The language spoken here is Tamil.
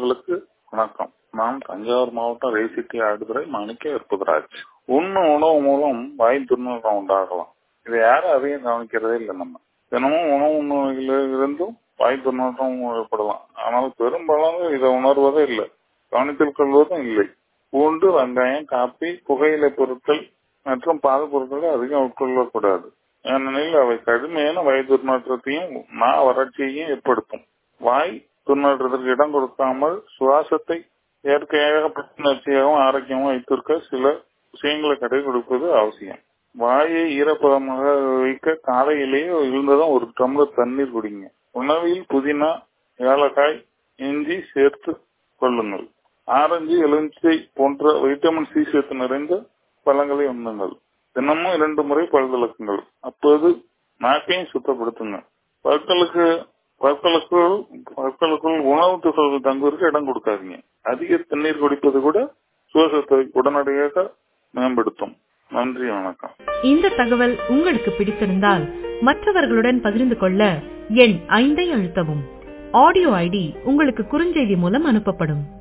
நேயர்களுக்கு வணக்கம் நான் தஞ்சாவூர் மாவட்டம் ரேசிட்டி ஆடுதுறை மாணிக்க விற்பதராஜ் உண்ணும் உணவு மூலம் வாய் துர்நாற்றம் உண்டாகலாம் இதை யாரும் அதிகம் கவனிக்கிறதே இல்லை நம்ம தினமும் உணவு உண்ணுவதில் இருந்தும் வாய் துர்நாற்றம் ஏற்படலாம் ஆனால் பெரும்பாலான இதை உணர்வதே இல்லை கவனித்தில் கொள்வதும் இல்லை பூண்டு வெங்காயம் காப்பி புகையிலை பொருட்கள் மற்றும் பால் பொருட்களை அதிகம் உட்கொள்ளக்கூடாது ஏனெனில் அவை கடுமையான வாய் துர்நாற்றத்தையும் நா வறட்சியையும் ஏற்படுத்தும் வாய் துர்நாற்றத்திற்கு இடம் கொடுக்காமல் சுவாசத்தை இயற்கையாக புத்துணர்ச்சியாகவும் ஆரோக்கியமாக வைத்திருக்க சில விஷயங்களை கடைபிடிப்பது அவசியம் வாயை ஈரப்பதமாக வைக்க காலையிலேயே இருந்ததும் ஒரு டம்ளர் தண்ணீர் குடிங்க உணவில் புதினா ஏலக்காய் இஞ்சி சேர்த்து கொள்ளுங்கள் ஆரஞ்சு எலுமிச்சை போன்ற வைட்டமின் சி சேர்த்து நிறைந்த பழங்களை உண்ணுங்கள் தினமும் இரண்டு முறை பல் விளக்குங்கள் அப்போது நாக்கையும் சுத்தப்படுத்துங்க பற்களுக்கு பற்களுக்குள் பற்களுக்குள் உணவு துகள்கள் தங்குவதற்கு இடம் கொடுக்காதீங்க அதிக தண்ணீர் குடிப்பது கூட சுவாசத்தை உடனடியாக மேம்படுத்தும் நன்றி வணக்கம் இந்த தகவல் உங்களுக்கு பிடித்திருந்தால் மற்றவர்களுடன் பகிர்ந்து கொள்ள எண் ஐந்தை அழுத்தவும் ஆடியோ ஐடி உங்களுக்கு குறுஞ்செய்தி மூலம் அனுப்பப்படும்